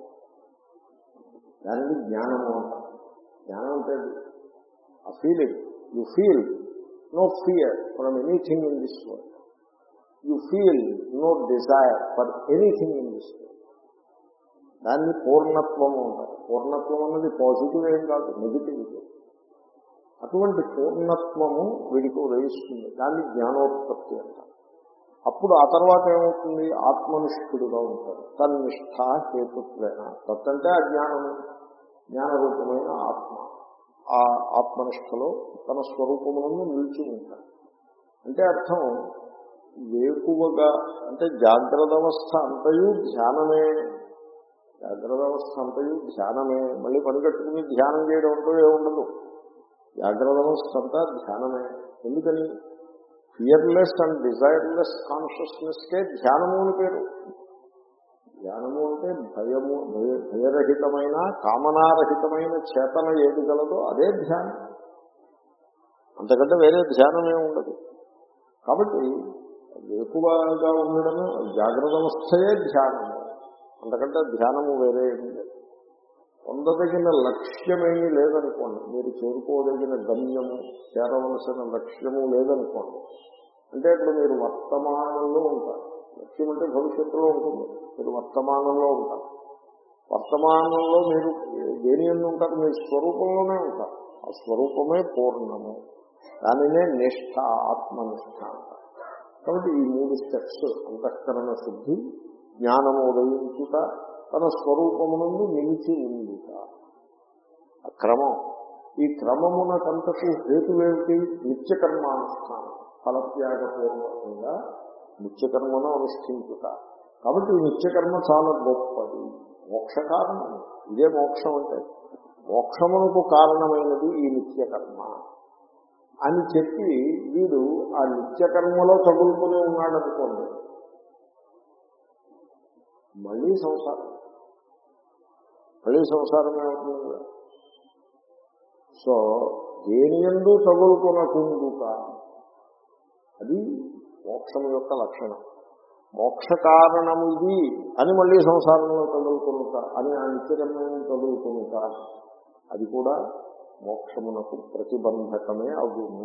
దానిని జ్ఞానము అంటారు జ్ఞానం అంటే అది. ఆ feeling you feel no fear from anything in this world you feel no desire for anything in this world దాన్ని పూర్ణత్వము అంటారు పూర్ణత్వం అన్నది పాజిటివ్ ఏం కాదు నెగిటివ్ అటువంటి పూర్ణత్వము వీడికి ఉదయిస్తుంది దాన్ని జ్ఞానోత్పత్తి అంటారు అప్పుడు ఆ తర్వాత ఏమవుతుంది ఆత్మనిష్ఠుడుగా ఉంటాడు తన్నిష్ట హేతుత్వేన తత్ అంటే అజ్ఞానము జ్ఞానరూపమైన ఆత్మ ఆ ఆత్మనిష్టలో తన స్వరూపములను నిలిచి ఉంటాడు అంటే అర్థం వేకువగా అంటే జాగ్రత్త అవస్థ అంతయు ధ్యానమే జాగ్రత్త అవస్థ అంతయు ధ్యానమే మళ్ళీ పనికట్టుకుని ధ్యానం చేయడం అంటూ ఏముండదు జాగ్రత్త అవస్థ అంతా ధ్యానమే ఎందుకని ఫియర్లెస్ అండ్ డిజైర్లెస్ కాన్షియస్నెస్కే ధ్యానము అని పేరు ధ్యానము అంటే భయము భయ భయరహితమైన కామనారహితమైన చేతన ఏది గలదో అదే ధ్యానం అంతకంటే వేరే ధ్యానమే ఉండదు కాబట్టి ఎక్కువగా ఉండడము జాగ్రత్త అవస్థయే ధ్యానము అంతకంటే ధ్యానము వేరే ఏమీ లేదు పొందదగిన లక్ష్యమేమీ లేదనుకోండి మీరు చేరుకోదగిన గమ్యము చేరవలసిన లక్ష్యము లేదనుకోండి అంటే ఇప్పుడు మీరు వర్తమానంలో ఉంటారు లక్ష్యం అంటే భవిష్యత్తులో ఉంటుంది మీరు వర్తమానంలో ఉంటారు వర్తమానంలో మీరు దేని ఎందు ఉంటారు మీ స్వరూపంలోనే ఉంటారు ఆ స్వరూపమే పూర్ణము దానినే నిష్ఠ ఆత్మనిష్ట అంటారు కాబట్టి ఈ మూడు స్టెప్స్ అంతఃకరణ శుద్ధి జ్ఞానము ఉదయించుట తన స్వరూపమునందు నిలిచి ఉండుట ఆ క్రమం ఈ క్రమమునకంతకు హేతువేమిటి నిత్యకర్మానుష్ఠానం ఫలత్యాగపూర్వకంగా నిత్యకర్మను అనుష్ఠించుట కాబట్టి ఈ నిత్యకర్మ చాలా గొప్పది మోక్ష కారణం ఇదే మోక్షం అంటే మోక్షమునకు కారణమైనది ఈ నిత్యకర్మ అని చెప్పి వీడు ఆ నిత్యకర్మలో తగులుకుని ఉన్నాడు అనుకోండి మళ్ళీ సంసారం మళ్ళీ సంసారమే అవుతుంది కదా. సో దేని ఎందు తగులుకునకుండుట అది మోక్షం యొక్క లక్షణం మోక్ష కారణము ఇది అని మళ్ళీ సంసారంలో తగులుకునుట అని ఆ నిత్యకర్మను తగులుకునుట అది కూడా మోక్షమునకు ప్రతిబంధకమే అగును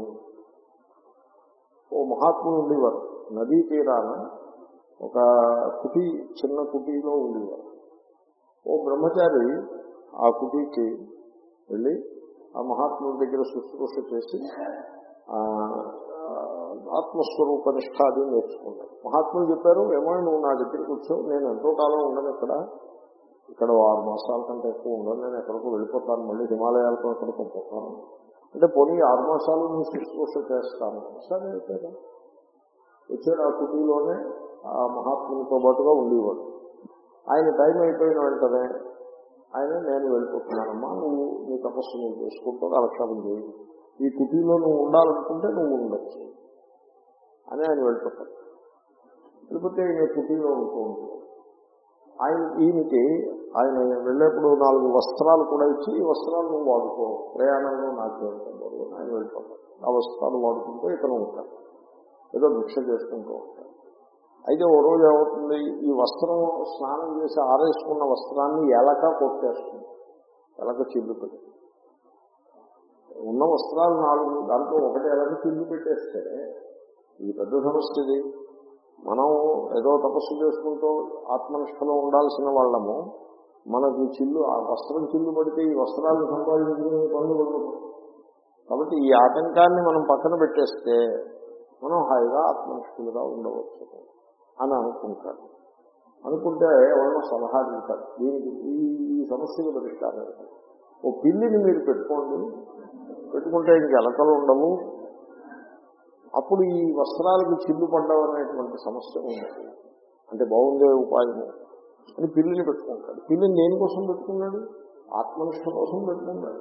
ఓ మహాత్ముడు ఉండేవారు నదీ తీరాన ఒక కుటి చిన్న కుటీలో ఉండేవారు ఓ బ్రహ్మచారి ఆ కుటీకి వెళ్ళి ఆ మహాత్ముడి దగ్గర శుశ్రూష చేసి ఆ ఆత్మస్వరూప నిష్ఠ అది నేర్చుకున్నాడు మహాత్ములు చెప్పారు ఏమో నువ్వు నా దగ్గరికి వచ్చావు నేను ఎంతో కాలం ఉండను ఇక్కడ ఇక్కడ ఓ ఆరు మాసాల కంటే ఎక్కువ ఉండను నేను ఎక్కడికో వెళ్ళిపోతాను మళ్ళీ హిమాలయాలకు ఎక్కడికో పోతాను అంటే పోనీ ఆరు మాసాలు నువ్వు శుశ్రూష చేస్తాను సరే అయితే వచ్చాడు ఆ కుటీలోనే ఆ మహాత్మునితో పాటుగా ఉండేవాడు ఆయన టైం అయిపోయిన వెంటనే ఆయన నేను వెళ్ళిపోతున్నానమ్మా నువ్వు నీ తపస్సు నువ్వు చేసుకుంటూ కాలక్షేపం చేయి ఈ కుటీలో నువ్వు ఉండాలనుకుంటే నువ్వు ఉండొచ్చు అని ఆయన వెళ్ళిపోతాడు వెళ్ళిపోతే ఈయన కుటీలో ఉంటూ ఉంటాడు ఆయన ఈయనకి ఆయన వెళ్ళేప్పుడు నాలుగు వస్త్రాలు కూడా ఇచ్చి ఈ వస్త్రాలు నువ్వు వాడుకో ప్రయాణంలో నాకేంటాడు ఆయన వెళ్ళిపోతాడు ఆ వస్త్రాలు వాడుకుంటూ ఇతను ఉంటాడు ఏదో భిక్ష చేసుకుంటూ ఉంటాడు అయితే ఓ రోజు ఏమవుతుంది ఈ వస్త్రం స్నానం చేసి ఆరేసుకున్న వస్త్రాన్ని ఎలక కొట్టేస్తుంది ఎలక చిల్లు పెట్టి ఉన్న వస్త్రాలు నాలుగు దాంట్లో ఒకటి ఎలక చిల్లు పెట్టేస్తే ఇది పెద్ద సమస్య ఇది మనం ఏదో తపస్సు చేసుకుంటూ ఆత్మనిష్టలో ఉండాల్సిన వాళ్ళము మనకు చిల్లు ఆ వస్త్రం చిల్లు పడితే ఈ వస్త్రాలను సంపాదించుకునే పనులు ఉండదు కాబట్టి ఈ ఆటంకాన్ని మనం పక్కన పెట్టేస్తే మనం హాయిగా ఆత్మనిష్ఠులుగా ఉండవచ్చు అని అనుకుంటారు అనుకుంటే ఎవరో సలహా ఇస్తారు దీనికి ఈ ఈ సమస్యకు పరిష్కారం ఏంటి? ఓ పిల్లిని మీరు పెట్టుకోండి పెట్టుకుంటే ఇంక ఎలకలు ఉండవు అప్పుడు ఈ వస్త్రాలకు చిల్లు పడ్డం అనేటువంటి సమస్య ఉండదు అంటే బాగుండే ఉపాయము అని పిల్లిని పెట్టుకుంటాడు పిల్లిని దేనికోసం పెట్టుకున్నాడు ఆత్మనిష్ట కోసం పెట్టుకున్నాడు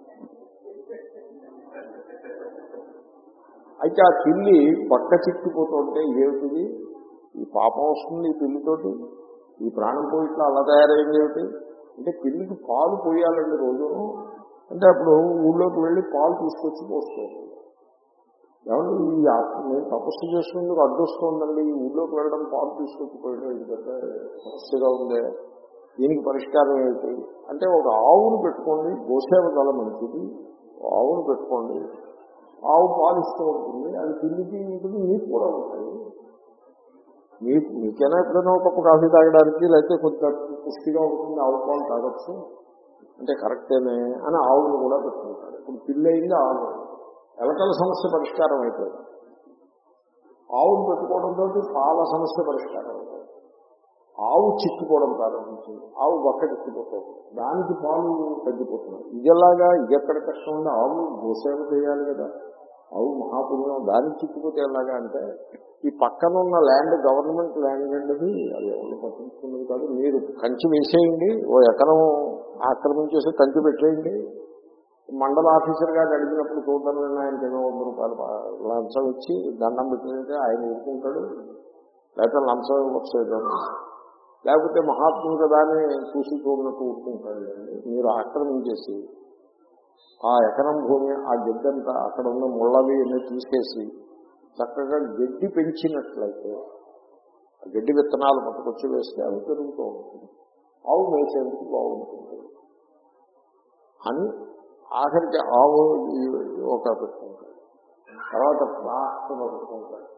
అయితే ఆ పిల్లి పక్క చిక్కిపోతుంటే ఏమిటిది ఈ పాపం వస్తుంది ఈ పిల్లితోటి ఈ ప్రాణం పోయిట్లా అలా తయారైంది ఏమిటి అంటే పిల్లికి పాలు పోయాలండి రోజు అంటే అప్పుడు ఊళ్ళోకి వెళ్ళి పాలు తీసుకొచ్చి పోస్తుంది ఏమంటే ఈ ఆత్మ నేను తపస్సు చేసుకునేందుకు అడ్డొస్తుందండి ఈ ఊళ్ళోకి వెళ్ళడం పాలు తీసుకొచ్చి పోయడం ఇది పెద్ద సమస్యగా ఉందే దీనికి పరిష్కారం ఏంటి అంటే ఒక ఆవును పెట్టుకోండి గోసేవ చాలా మంచిది ఆవును పెట్టుకోండి ఆవు పాలిస్తూ ఉంటుంది అది పిల్లికి ఉంటుంది మీకు కూడా ఉంటాయి మీకు మీకైనా ఎప్పుడైనా ఒక కప్పు కాఫీ తాగడానికి లేకపోతే కొంచెం పుష్టిగా ఉంటుంది ఆవు పాలు తాగొచ్చు అంటే కరెక్టేనే అని ఆవును కూడా పెట్టుకుంటాడు ఇప్పుడు పిల్లి అయింది ఆవు ఎలకల సమస్య పరిష్కారం అయిపోయింది ఆవును పెట్టుకోవడంతో పాల సమస్య పరిష్కారం అయిపోయింది ఆవు చిక్కుకోవడం ప్రారంభించింది ఆవు బక్కడెక్కిపోతుంది దానికి పాలు తగ్గిపోతున్నాయి ఇదిలాగా ఇదెక్కడ కష్టం ఉంది ఆవు గోసేవ చేయాలి కదా ఆవు మహాపుణ్యం దానికి చిక్కుపోతే ఎలాగా అంటే ఈ పక్కన ఉన్న ల్యాండ్ గవర్నమెంట్ ల్యాండ్ అండి అది ఎవరు పట్టించుకున్నది కాదు మీరు కంచి వేసేయండి ఓ ఎకరం ఆక్రమించేసి కంచి పెట్టేయండి మండల ఆఫీసర్ గారు అడిగినప్పుడు చూద్దాం ఆయనకి ఏదో వంద రూపాయలు లంచం ఇచ్చి దండం పెట్టినట్టే ఆయన ఊరుకుంటాడు లేకపోతే లంచం ఇవ్వచ్చు లేకపోతే మహాత్ముడు కదా అని చూసి చూడనట్టు ఊరుకుంటాడు మీరు ఆక్రమించేసి ఆ ఎకరం భూమి ఆ గడ్డంతా అక్కడ ఉన్న ముళ్ళవి అన్ని తీసేసి చక్కగా గడ్డి పెంచినట్లయితే ఆ గడ్డి విత్తనాలు పట్టుకొచ్చి వేస్తే అవి పెరుగుతూ ఉంటుంది ఆవు మేసేందుకు బాగుంటుంది అని ఆఖరికి ఆవు ఒక పెట్టుకుంటాడు తర్వాత ప్రార్థన పెట్టుకుంటాడు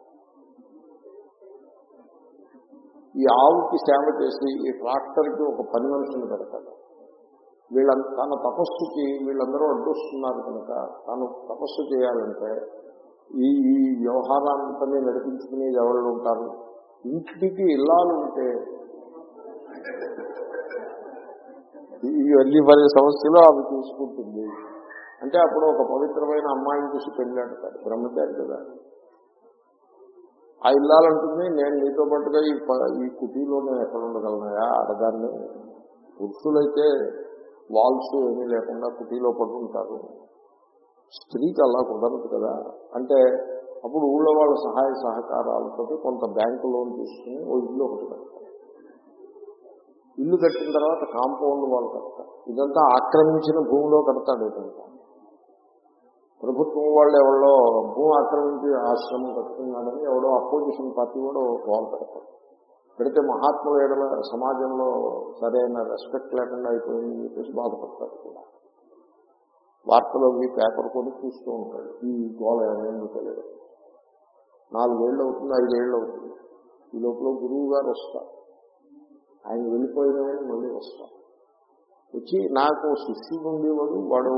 ఈ ఆవుకి సేవ చేసి ఈ ట్రాక్టర్కి ఒక పని మనుషులు పెడతాడు వీళ్ళ తన తపస్సుకి వీళ్ళందరూ అడ్డొస్తున్నారు కనుక తాను తపస్సు చేయాలంటే ఈ ఈ వ్యవహారాంతని నడిపించుకునేది ఎవరు ఉంటారు ఇంటికి ఇల్లాలు ఉంటే ఇవన్నీ పది సమస్యలు ఆమె చూసుకుంటుంది అంటే అప్పుడు ఒక పవిత్రమైన అమ్మాయిని చూసి పెళ్ళాడతాడు బ్రహ్మచారి కదా ఆ ఇల్లాలంటుంది నేను నీతో పాటుగా ఈ ప- ఈ కుటీలోనే ఎక్కడ ఉండగలనాయా ఆడదాన్ని పురుషులైతే వాల్స్ ఏమీ లేకుండా కుటీలో పడుతుంటారు స్త్రీకి అలా కుదరదు కదా అంటే అప్పుడు ఊళ్ళో వాళ్ళ సహాయ సహకారాలతో కొంత బ్యాంకు లోన్ తీసుకుని ఓ ఇల్లు ఒకటి కడతారు ఇల్లు కట్టిన తర్వాత కాంపౌండ్ వాళ్ళు కడతారు ఇదంతా ఆక్రమించిన భూమిలో కడతాడు ఇదంతా ప్రభుత్వం వాళ్ళు ఎవరో భూమి ఆక్రమించి ఆశ్రమం కట్టుకున్నాడని ఎవడో అపోజిషన్ పార్టీ కూడా వాళ్ళు పెడతారు పెడితే మహాత్ముల ఏడల సమాజంలో సరైన రెస్పెక్ట్ లేకుండా అయిపోయింది చెప్పేసి బాధపడతారు కూడా వార్తలో ఈ పేపర్ కొని చూస్తూ ఉంటాడు ఈ గోల ఏమైందో తెలియదు నాలుగేళ్ళు అవుతుంది ఐదేళ్ళు అవుతుంది ఈ లోపల గురువు గారు వస్తారు ఆయన వెళ్ళిపోయిన వాళ్ళు మళ్ళీ వస్తారు వచ్చి నాకు శిష్యుడు ఉండేవాడు వాడు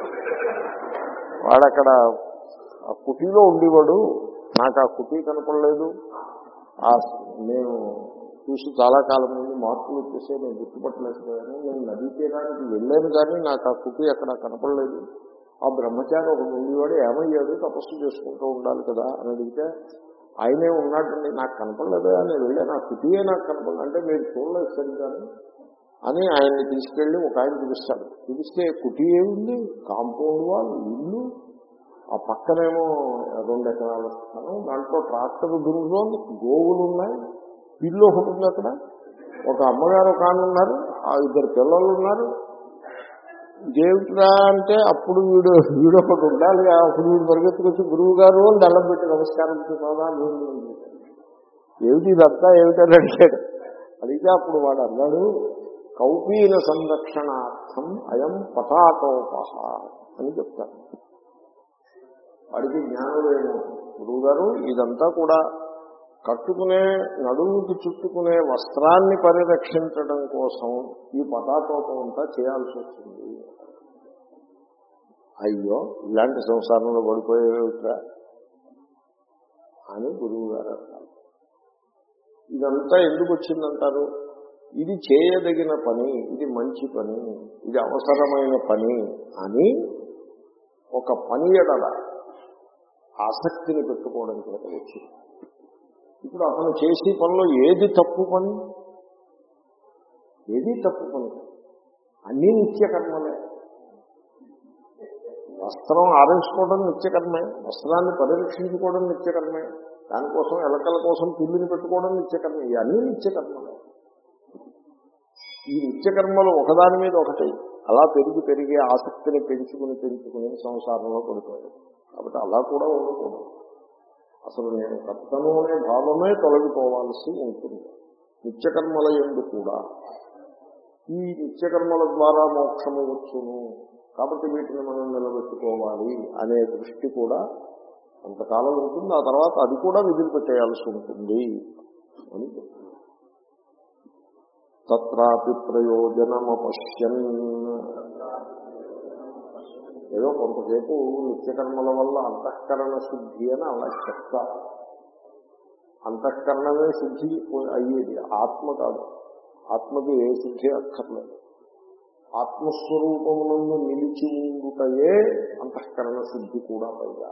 వాడక్కడ ఆ కుటీలో ఉండేవాడు నాకు ఆ కుటీ కనపడలేదు ఆ నేను చూసి చాలా కాలం నుండి మార్పులు వచ్చేసే నేను గుర్తుపట్టలేకపోయాను నేను నదీ తీరానికి వెళ్ళాను కానీ నాకు ఆ కుటీ అక్కడ కనపడలేదు ఆ బ్రహ్మచారి ఒక ఉండేవాడు ఏమయ్యాడు తపస్సు చేసుకుంటూ ఉండాలి కదా అని అడిగితే ఆయనే ఉన్నాడండి నాకు కనపడలేదు నేను వెళ్ళాను ఆ కుటీయే నాకు కనపడలేదు అంటే మీరు చూడలేదు సరిగ్గా అని ఆయన్ని తీసుకెళ్లి ఒక ఆయన చూపిస్తాడు చూపిస్తే కుటీ ఏముంది కాంపౌండ్ వాల్ ఇల్లు ఆ పక్కనేమో రెండు ఎకరాల స్థలం దాంట్లో ట్రాక్టర్ దురుగుతోంది గోవులు ఉన్నాయి పిల్లు ఒకటి ఉంది అక్కడ ఒక అమ్మగారు ఒక ఆమె ఉన్నారు ఆ ఇద్దరు పిల్లలు ఉన్నారు దేవుడా అంటే అప్పుడు వీడు వీడు ఒకటి ఉండాలి కదా. అప్పుడు వీడు పరిగెత్తుకొచ్చి గురువు గారు అని దండం పెట్టి నమస్కారం చెప్పాలా ఏమిటి ఇదంతా ఏమిటని అడిగాడు అడిగితే అప్పుడు వాడు అన్నాడు కౌపీన సంరక్షణార్థం అయం పటాటోపహ అని చెప్తాను వాడికి జ్ఞానోదయం గురువు గారు ఇదంతా కూడా కట్టుకునే నడుముకి చుట్టుకునే వస్త్రాన్ని పరిరక్షించడం కోసం ఈ పటాటోపం అంతా చేయాల్సి వచ్చింది అయ్యో ఇలాంటి సంసారంలో పడిపోయేవిట్రా అని గురువు గారు అన్నారు ఇదంతా ఎందుకు వచ్చిందంటారు ఇది చేయదగిన పని ఇది మంచి పని ఇది అవసరమైన పని అని ఒక పని ఎడల ఆసక్తిని పెట్టుకోవడం చేత వచ్చింది ఇప్పుడు అతను చేసే పనిలో ఏది తప్పు పని ఏది తప్పు పని అన్నీ నిత్యకర్మలే వస్త్రం ఆరించుకోవడం నిత్యకర్మే వస్త్రాన్ని పరిరక్షించుకోవడం నిత్యకర్మే దానికోసం ఎలకల కోసం పిల్లిని పెట్టుకోవడం నిత్యకర్మ ఇవన్నీ నిత్యకర్మలే ఈ నిత్యకర్మలు ఒకదాని మీద ఒకటి అలా పెరిగి పెరిగి ఆసక్తిని పెంచుకుని పెంచుకుని సంసారంలో పడిపోయాడు కాబట్టి అలా కూడా ఉండకూడదు అసలు నేను కర్తను అనే భావమే తొలగిపోవాల్సి ఉంటుంది నిత్యకర్మల ఎందు కూడా ఈ నిత్యకర్మల ద్వారా మోక్షము వచ్చును కాబట్టి వీటిని మనం నిలబెట్టుకోవాలి అనే దృష్టి కూడా కొంతకాలం ఉంటుంది ఆ తర్వాత అది కూడా విదిలిపెట్టేయాల్సి ఉంటుంది అని చెప్తున్నారు. తత్రాపి ప్రయోజనమపశ్యన్ ఏదో కొంతసేపు నిత్యకర్మల వల్ల అంతఃకరణ శుద్ధి అని అలా చెప్తారు అంతఃకరణమే శుద్ధి అయ్యేది ఆత్మ కాదు ఆత్మకి ఏ శుద్ధి అక్కర్లేదు ఆత్మస్వరూపమునందు నిలిచి ఉండుటయే అంతఃకరణ శుద్ధి కూడా పైగా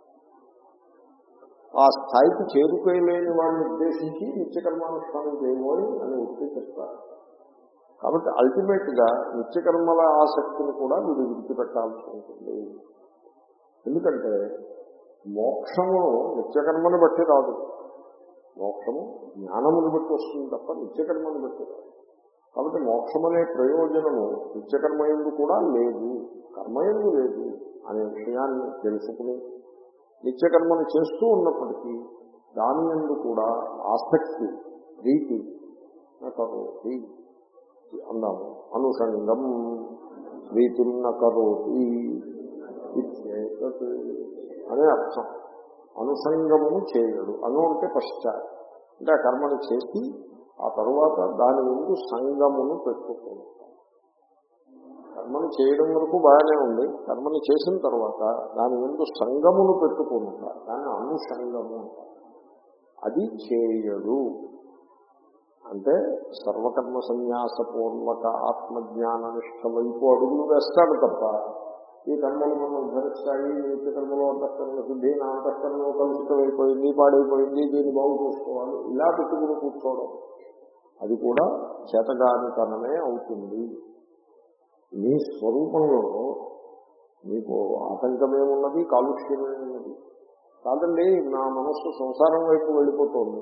ఆ స్థాయికి చేరుకోలేని వాడిని ఉద్దేశించి నిత్యకర్మానుష్ఠానం చేయబోయి అని ఉత్తి చెప్తారు కాబట్టి అల్టిమేట్ గా నిత్యకర్మల ఆసక్తిని కూడా వీడు విడిచిపెట్టాల్సి ఉంటుంది ఎందుకంటే మోక్షము నిత్యకర్మను బట్టి రాదు మోక్షము జ్ఞానమును బట్టి వస్తుంది తప్ప నిత్యకర్మను బట్టి రాదు కాబట్టి మోక్షం అనే ప్రయోజనము నిత్యకర్మయందు కూడా లేదు కర్మయందు లేదు అనే విషయాన్ని తెలుసుకుని నిత్యకర్మను చేస్తూ ఉన్నప్పటికీ దాని ఎందు కూడా ఆసక్తి ప్రీతి కరోతి అందాము అనుషంగం ప్రీతిం కరోతి ఇచ్చేతత్ అనే అర్థం అనుషంగము చేయడు అను అంటే పశ్చాత్ అంటే ఆ కర్మను చేసి ఆ తరువాత దాని ముందు సంగమును పెట్టుకుంటాం కర్మను చేయడం వరకు బాగానే ఉంది కర్మను చేసిన తర్వాత దాని ముందు సంగమును పెట్టుకుంటా దాన్ని అనుషంగము అంటారు అది చేయడు అంటే సర్వకర్మ సన్యాసపూర్వక ఆత్మజ్ఞాన నిష్ట వైపు అడుగులు వేస్తాడు తప్ప ఈ కర్మలు మనం ఉద్ధరిస్తాయి నిత్య కర్మలో అంతఃకరణ శుద్ధి నా అంతఃకరణలో కలుషితమైపోయింది పాడైపోయింది దీన్ని బాగు చేసుకోవాలి ఇలా పెట్టుకుని కూర్చోవడం అది కూడా చేతగానితనమే అవుతుంది మీ స్వరూపంలో మీకు ఆటంకమేమున్నది కాలుష్యమేమున్నది కాదండి నా మనస్సు సంసారం వైపు వెళ్ళిపోతుంది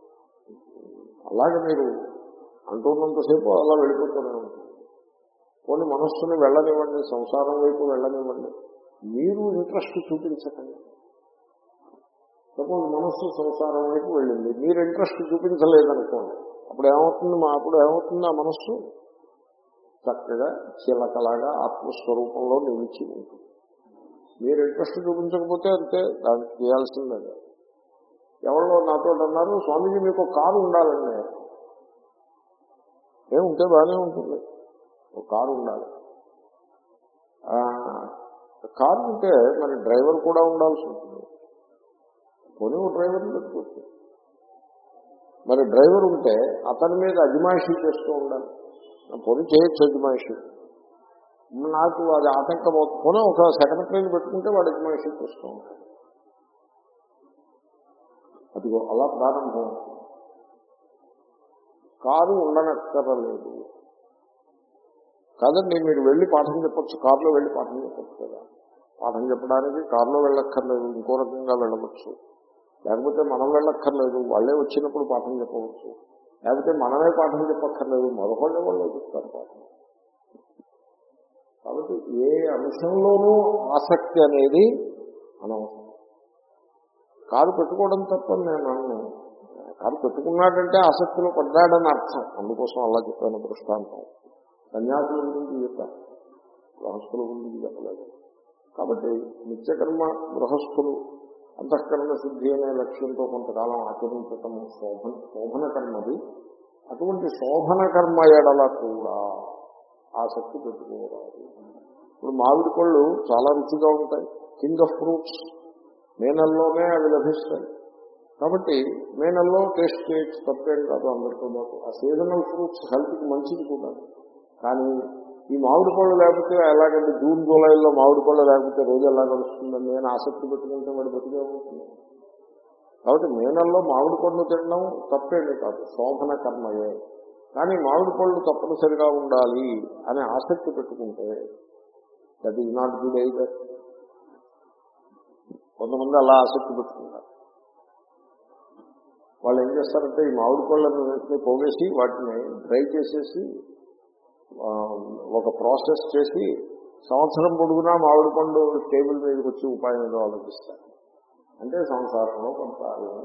అలాగే మీరు అంటున్నంతసేపు అలా వెళ్ళిపోతూనే ఉంటుంది కొన్ని మనస్సుని వెళ్ళనివ్వండి సంసారం వైపు వెళ్ళనివ్వండి మీరు ఇంట్రెస్ట్ చూపించకండి సపోజ్ మనస్సు సంసారం వైపు వెళ్ళింది మీరు ఇంట్రెస్ట్ చూపించలేదనుకోండి అప్పుడు ఏమవుతుంది మా అప్పుడు ఏమవుతుంది ఆ మనస్సు చక్కగా చిలకలాగా ఆత్మస్వరూపంలో నిలిచి ఉంటుంది మీరు ఇంట్రెస్ట్ చూపించకపోతే అంతే దానికి చేయాల్సిందే ఎవరో నాతో అన్నారు స్వామీజీ మీకు కారు ఉండాలండి ఏముంటే బాగానే ఉంటుంది ఒక కారు ఉండాలి కారు ఉంటే మరి డ్రైవర్ కూడా ఉండాల్సి ఉంటుంది పోనీ ఒక డ్రైవర్ని పెట్టుకోవచ్చు మరి డ్రైవర్ ఉంటే అతని మీద అజమాయిషీ చేస్తూ ఉండాలి పోనీ చేయొచ్చు అజమాయిషీ నాకు అది ఆటంకం అవుతుంది ఒక సెక్రటరీని పెట్టుకుంటే వాడు అజమాయిషీ చేస్తూ ఉంటాడు అదిగో అలా ప్రారంభం కారు ఉండనక్కరలేదు కాదండి మీరు వెళ్ళి పాఠం చెప్పచ్చు కారులో వెళ్ళి పాఠం చెప్పచ్చు కదా పాఠం చెప్పడానికి కారులో వెళ్ళక్కర్లేదు ఇంకో రకంగా వెళ్ళవచ్చు లేకపోతే మనం వెళ్ళక్కర్లేదు వాళ్ళే వచ్చినప్పుడు పాఠం చెప్పవచ్చు లేకపోతే మనమే పాఠం చెప్పక్కర్లేదు మరొకళ్ళే వాళ్ళు చెప్తారు పాఠం కాబట్టి ఏ అంశంలోనూ ఆసక్తి అనేది అనవసరం కారు పెట్టుకోవడం తప్ప నేను అన్ను కారు పెట్టుకున్నాడంటే ఆసక్తిలో పడ్డాడని అర్థం అందుకోసం అలా చెప్పాను దృష్టాంతం సన్యాసుల గురించి చెప్పాను గృహస్థుల గురించి చెప్పలేదు కాబట్టి నిత్యకర్మ గృహస్థులు అంతఃకరణ శుద్ధి అనే లక్ష్యంతో కొంతకాలం ఆచరించటం శోభన శోభన కర్మది అటువంటి శోభన కర్మ ఎడల కూడా ఆసక్తి పెట్టుకోరాదు ఇప్పుడు మామిడి పళ్ళు చాలా రుచిగా ఉంటాయి కింగ్ ఆఫ్ ఫ్రూట్స్ మే నెలలోనే అవి లభిస్తాయి కాబట్టి మే నెలలో టేస్ట్ చేయొచ్చు తప్పేం కాదు అందరితో పాటు ఆ సీజనల్ ఫ్రూట్స్ హెల్త్కి మంచిది కూడా కానీ ఈ మామిడి పళ్ళు లేకపోతే ఎలాగంటే జూన్ జూలైలో మామిడి పళ్ళు లేకపోతే రోజు ఎలా గడుస్తుందని నేను ఆసక్తి పెట్టుకుంటే వాడు బతికే ఉంటుంది కాబట్టి మే నెలలో మామిడి పళ్ళు తినడం తప్పేమీ కాదు శోభన కర్మయే కానీ మామిడి పళ్ళు తప్పనిసరిగా ఉండాలి అనే ఆసక్తి పెట్టుకుంటే దట్ ఈజ్ నాట్ గుడ్ అయితే కొంతమంది అలా ఆసక్తి పెట్టుకుంటారు వాళ్ళు ఏం చేస్తారంటే ఈ మామిడి పళ్ళను వెంటనే పోగేసి వాటిని డ్రై చేసేసి ఒక ప్రాసెస్ చేసి సంవత్సరం పొడుగునా మామిడి పండు టేబుల్ మీదకి వచ్చి ఉపాయం ఏదో ఆలోచిస్తారు అంటే సంసారంలో కొంత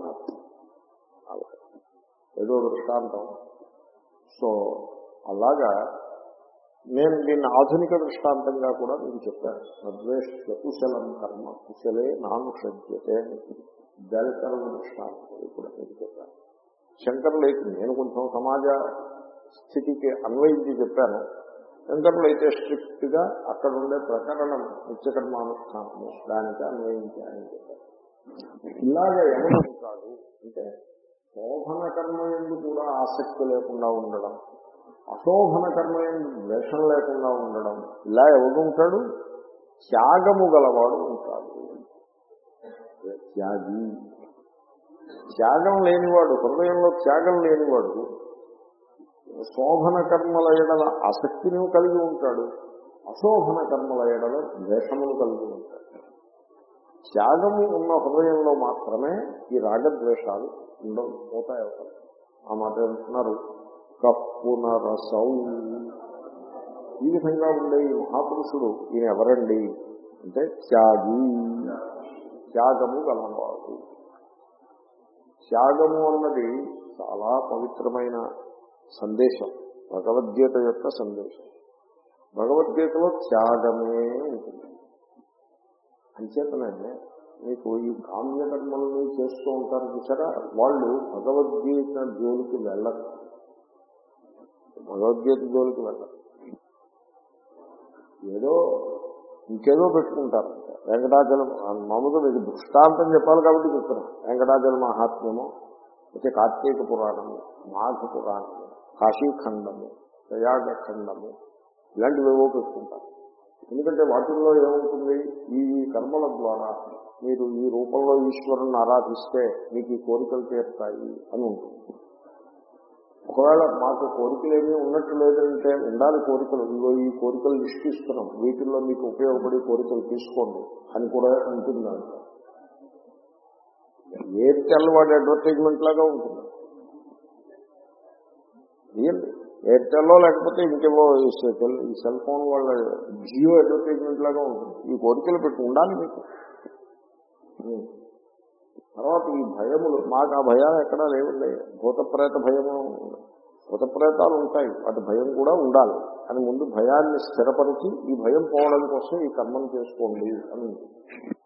ఏదో దృష్టాంతం సో అలాగా నేను దీన్ని ఆధునిక దృష్టాంతంగా కూడా మీకు చెప్పాను నద్వేష్య కుశలం కర్మ కుశలే నానుషజ్యతే దళకర్మ దృష్టాంతం కూడా మీకు చెప్పాను శంకరులు అయితే నేను కొంచెం సమాజ స్థితికి అన్వయించి చెప్పాను శంకరులు అయితే స్ట్రిక్ట్ గా అక్కడ ఉండే ప్రకరణం నిత్యకర్మానుష్ఠానము దానికి అన్వయించారని చెప్పారు ఇలాగ ఎవరు కాదు అంటే శోభన కర్మ ఎందు కూడా ఆసక్తి లేకుండా ఉండడం అశోభన కర్మ ఎందు ద్వేషం లేకుండా ఉండడం ఇలా ఎవరు ఉంటాడు త్యాగము గలవాడు ఉంటాడు త్యాగి త్యాగం లేనివాడు హృదయంలో త్యాగం లేనివాడు శోభన కర్మల ఎడల ఆసక్తిని కలిగి ఉంటాడు అశోభన కర్మల ఎడల ద్వేషమును కలిగి ఉంటాడు త్యాగము ఉన్న హృదయంలో మాత్రమే ఈ రాగద్వేషాలు ఉండవు పోతాయి అవుతాయి ఆ మాట ఏమంటున్నారు కప్పునరసౌ ఈ విధంగా ఉండే ఈ మహాపురుషుడు ఈయన ఎవరండి అంటే త్యాగి త్యాగము గలవాడు త్యాగము అన్నది చాలా పవిత్రమైన సందేశం భగవద్గీత యొక్క సందేశం భగవద్గీతలో త్యాగమే ఉంటుంది అంచేతనే మీకు ఈ కామ్య కర్మల్ని చేస్తూ ఉంటారు చూసారా వాళ్ళు భగవద్గీత జోలికి వెళ్ళరు భగవద్గీత జోలికి వెళ్ళరు ఏదో ఇంకేదో పెట్టుకుంటారు వెంకటాచలం మామూలుగా మీకు దృష్టాంతం చెప్పాలి కాబట్టి చెప్తున్నాను వెంకటాచల మహాత్మ్యము అయితే కార్తీక పురాణము మాఘ పురాణము కాశీఖండము ప్రయాగఖండము ఇలాంటివి ఏవో పెట్టుకుంటారు ఎందుకంటే వాటిల్లో ఏముంటుంది ఈ కర్మల ద్వారా మీరు ఈ రూపంలో ఈశ్వరుని ఆరాధిస్తే మీకు ఈ కోరికలు తీరుతాయి అని ఉంటుంది ఒకవేళ మాకు కోరికలు ఏమీ ఉన్నట్టు లేదంటే ఉండాలి కోరికలు ఇదిగో ఈ కోరికలు లిస్ట్ ఇస్తున్నాం వీటిల్లో మీకు ఉపయోగపడే కోరికలు తీసుకోండి అని కూడా ఉంటుంది దాంట్లో ఎయిర్టెల్ వాడి అడ్వర్టైజ్మెంట్ లాగా ఉంటుంది రియల్ ఎయిర్టెల్లో లేకపోతే ఇంకేవో ఈ సెల్- ఈ సెల్ ఫోన్ వాళ్ళ జియో అడ్వర్టైజ్మెంట్ లాగా ఉంటుంది ఈ కోరికలు పెట్టి ఉండాలి మీకు ఉం. తర్వాత ఈ భయములు మాకు ఆ భయాలు ఎక్కడా లేవుండే భూతప్రేత భయము భూతప్రేతాలు ఉంటాయి వాటి భయం కూడా ఉండాలి అని ముందు భయాన్ని స్థిరపరిచి ఈ భయం పోవడం కోసం ఈ కర్మను చేసుకోండి అని ఉంటుంది